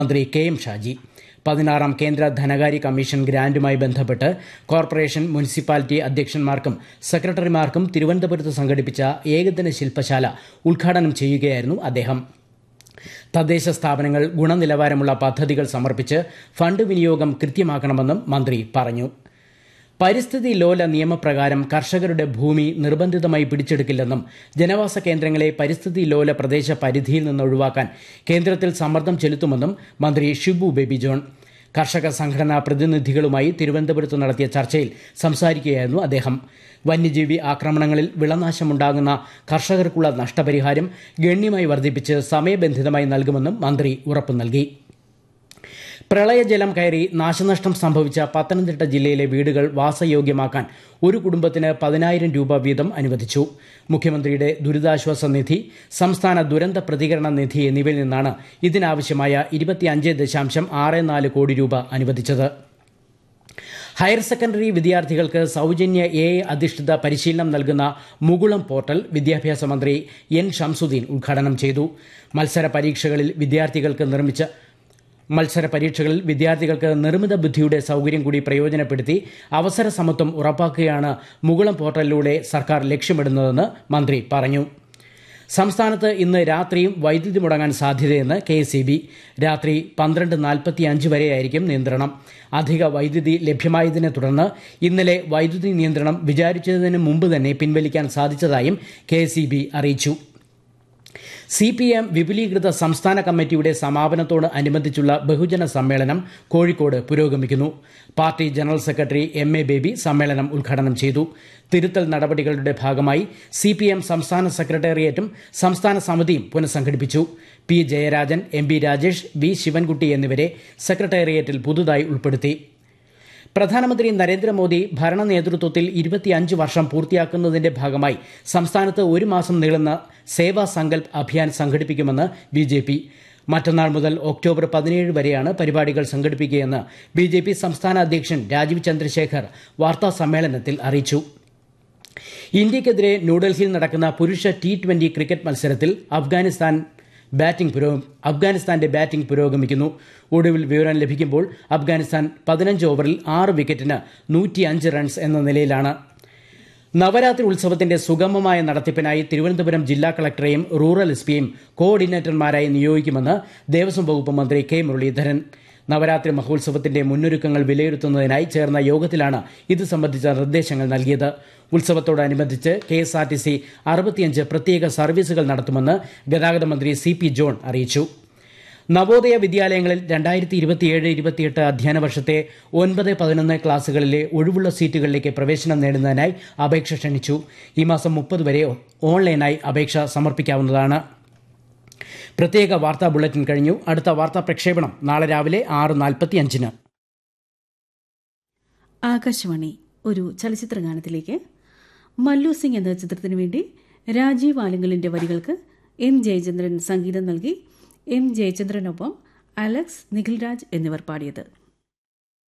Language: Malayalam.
മന്ത്രി കെ എം ഷാജി പതിനാറാം കേന്ദ്ര ധനകാര്യ കമ്മീഷൻ ഗ്രാന്റുമായി ബന്ധപ്പെട്ട് കോർപ്പറേഷൻ മുനിസിപ്പാലിറ്റി അധ്യക്ഷന്മാർക്കും സെക്രട്ടറിമാർക്കും തിരുവനന്തപുരത്ത് സംഘടിപ്പിച്ച ഏകദിന ശില്പശാല ഉദ്ഘാടനം ചെയ്യുകയായിരുന്നു അദ്ദേഹം തദ്ദേശ സ്ഥാപനങ്ങൾ ഗുണനിലവാരമുള്ള പദ്ധതികൾ സമർപ്പിച്ച് ഫണ്ട് വിനിയോഗം കൃത്യമാക്കണമെന്നും മന്ത്രി പറഞ്ഞു പരിസ്ഥിതി ലോല നിയമപ്രകാരം കർഷകരുടെ ഭൂമി നിർബന്ധിതമായി പിടിച്ചെടുക്കില്ലെന്നും ജനവാസ കേന്ദ്രങ്ങളെ പരിസ്ഥിതി ലോല പ്രദേശ പരിധിയിൽ നിന്ന് ഒഴിവാക്കാൻ കേന്ദ്രത്തിൽ സമ്മർദ്ദം ചെലുത്തുമെന്നും മന്ത്രി ഷിബു ബേബി ജോൺ കർഷക സംഘടനാ പ്രതിനിധികളുമായി തിരുവനന്തപുരത്ത് നടത്തിയ ചർച്ചയിൽ സംസാരിക്കുകയായിരുന്നു അദ്ദേഹം വന്യജീവി ആക്രമണങ്ങളിൽ വിളനാശമുണ്ടാകുന്ന കർഷകർക്കുള്ള നഷ്ടപരിഹാരം ഗണ്യമായി വർദ്ധിപ്പിച്ച് സമയബന്ധിതമായി നൽകുമെന്നും മന്ത്രി ഉറപ്പു നൽകി പ്രളയജലം കയറി നാശനഷ്ടം സംഭവിച്ച പത്തനംതിട്ട ജില്ലയിലെ വീടുകൾ വാസയോഗ്യമാക്കാൻ ഒരു കുടുംബത്തിന് പതിനായിരം രൂപ വീതം അനുവദിച്ചു മുഖ്യമന്ത്രിയുടെ ദുരിതാശ്വാസ നിധി സംസ്ഥാന ദുരന്ത പ്രതികരണ നിധി എന്നിവയിൽ നിന്നാണ് ഇതിനാവശ്യമായ ഇരുപത്തിയഞ്ച് ദശാംശം ആറ് നാല് കോടി രൂപ അനുവദിച്ചത് ഹയർ സെക്കൻഡറി വിദ്യാർത്ഥികൾക്ക് സൌജന്യ എ അധിഷ്ഠിത പരിശീലനം നൽകുന്ന മുകുളം പോർട്ടൽ വിദ്യാഭ്യാസ മന്ത്രി എൻ ഷംസുദ്ദീൻ ഉദ്ഘാടനം ചെയ്തു മത്സര പരീക്ഷകളിൽ വിദ്യാർത്ഥികൾക്ക് നിർമ്മിച്ച മത്സര പരീക്ഷകളിൽ വിദ്യാർത്ഥികൾക്ക് നിർമ്മിത ബുദ്ധിയുടെ സൌകര്യം കൂടി പ്രയോജനപ്പെടുത്തി അവസര സമത്വം ഉറപ്പാക്കുകയാണ് മുകുളം പോർട്ടലിലൂടെ സർക്കാർ ലക്ഷ്യമിടുന്നതെന്ന് മന്ത്രി പറഞ്ഞു സംസ്ഥാനത്ത് ഇന്ന് രാത്രിയും വൈദ്യുതി മുടങ്ങാൻ സാധ്യതയെന്ന് കെ എസ് ബി രാത്രി പന്ത്രണ്ട് നാൽപ്പത്തി അഞ്ച് വരെയായിരിക്കും നിയന്ത്രണം അധിക വൈദ്യുതി ലഭ്യമായതിനെ തുടർന്ന് ഇന്നലെ വൈദ്യുതി നിയന്ത്രണം വിചാരിച്ചതിന് മുമ്പ് തന്നെ പിൻവലിക്കാൻ സാധിച്ചതായും കെ അറിയിച്ചു സി പി എം വിപുലീകൃത സംസ്ഥാന കമ്മിറ്റിയുടെ സമാപനത്തോട് അനുബന്ധിച്ചുള്ള ബഹുജന സമ്മേളനം കോഴിക്കോട് പുരോഗമിക്കുന്നു party general secretary M A Baby സമ്മേളനം ഉദ്ഘാടനം ചെയ്തു തിരുത്തൽ നടപടികളുടെ ഭാഗമായി സി പി എം സംസ്ഥാന സെക്രട്ടേറിയറ്റും സംസ്ഥാന സമിതിയും പുനഃസംഘടിപ്പിച്ചു P Jayarajan M B Rajesh V Sivankutty എന്നിവരെ സെക്രട്ടേറിയറ്റിൽ പുതുതായി ഉൾപ്പെടുത്തി പ്രധാനമന്ത്രി നരേന്ദ്രമോദി ഭരണ നേതൃത്വത്തിൽ ഇരുപത്തിയഞ്ച് വർഷം പൂർത്തിയാക്കുന്നതിന്റെ ഭാഗമായി സംസ്ഥാനത്ത് ഒരു മാസം നീളുന്ന സേവാ സങ്കൽപ് അഭിയാൻ സംഘടിപ്പിക്കുമെന്ന് ബി ജെ പി മറ്റന്നാൾ മുതൽ ഒക്ടോബർ പതിനേഴ് വരെയാണ് പരിപാടികൾ സംഘടിപ്പിക്കുകയെന്ന് ബി ജെ പി സംസ്ഥാന അധ്യക്ഷൻ രാജീവ് ചന്ദ്രശേഖർ വാർത്താ സമ്മേളനത്തിൽ അറിയിച്ചു ഇന്ത്യക്കെതിരെ ന്യൂഡൽഹിയിൽ നടക്കുന്ന പുരുഷ ടി ട്വന്റി ക്രിക്കറ്റ് മത്സരത്തിൽ അഫ്ഗാനിസ്ഥാൻ ബാറ്റിംഗ് പുരോ അഫ്ഗാനിസ്ഥാന്റെ ബാറ്റിംഗ് പുരോഗമിക്കുന്നു ഒടുവിൽ വിവരം ലഭിക്കുമ്പോൾ അഫ്ഗാനിസ്ഥാൻ പതിനഞ്ച് ഓവറിൽ ആറ് വിക്കറ്റിന് നൂറ്റിയഞ്ച് റൺസ് എന്ന നിലയിലാണ് നവരാത്രി ഉത്സവത്തിന്റെ സുഗമമായ നടത്തിപ്പിനായി തിരുവനന്തപുരം ജില്ലാ കളക്ടറെയും റൂറൽ എസ് പിയും കോർഡിനേറ്റർമാരായി നിയോഗിക്കുമെന്ന് ദേവസ്വം വകുപ്പ് മന്ത്രി കെ മുരളീധരൻ നവരാത്രി മഹോത്സവത്തിന്റെ മുന്നൊരുക്കങ്ങൾ വിലയിരുത്തുന്നതിനായി ചേർന്ന യോഗത്തിലാണ് ഇത് സംബന്ധിച്ച നിർദ്ദേശങ്ങൾ നൽകിയത് ഉത്സവത്തോടനുബന്ധിച്ച് K S R T C അറുപത്തിയഞ്ച് പ്രത്യേക സർവീസുകൾ നടത്തുമെന്ന് ഗതാഗത മന്ത്രി സി പി ജോൺ അറിയിച്ചു നവോദയ വിദ്യാലയങ്ങളിൽ രണ്ടായിരത്തി ഇരുപത്തിയേഴ് ഇരുപത്തിയെട്ട് അധ്യയന വർഷത്തെ ഒൻപത് പതിനൊന്ന് ക്ലാസുകളിലെ ഒഴിവുള്ള സീറ്റുകളിലേക്ക് പ്രവേശനം നേടുന്നതിനായി അപേക്ഷ ക്ഷണിച്ചു ഈ മാസം മുപ്പത് വരെ ഓൺലൈനായി അപേക്ഷ സമർപ്പിക്കാവുന്നതാണ് പ്രത്യേക വാർത്താ ബുള്ളറ്റിൻ കഴിഞ്ഞു അടുത്ത വാർത്താ പ്രക്ഷേപണം നാളെ രാവിലെ ആറ് നാൽപ്പത്തി അഞ്ചിന് ആകാശവാണി ഒരു ചലച്ചിത്ര ഗാനത്തിലേക്ക് മല്ലു സിംഗ് എന്ന ചിത്രത്തിനു വേണ്ടി രാജീവ് ആലിംഗലിന്റെ വരികൾക്ക് എം ജയചന്ദ്രൻ സംഗീതം നൽകി എം ജയചന്ദ്രനൊപ്പം അലക്സ് നിഖിൽരാജ് എന്നിവർ പാടിയത്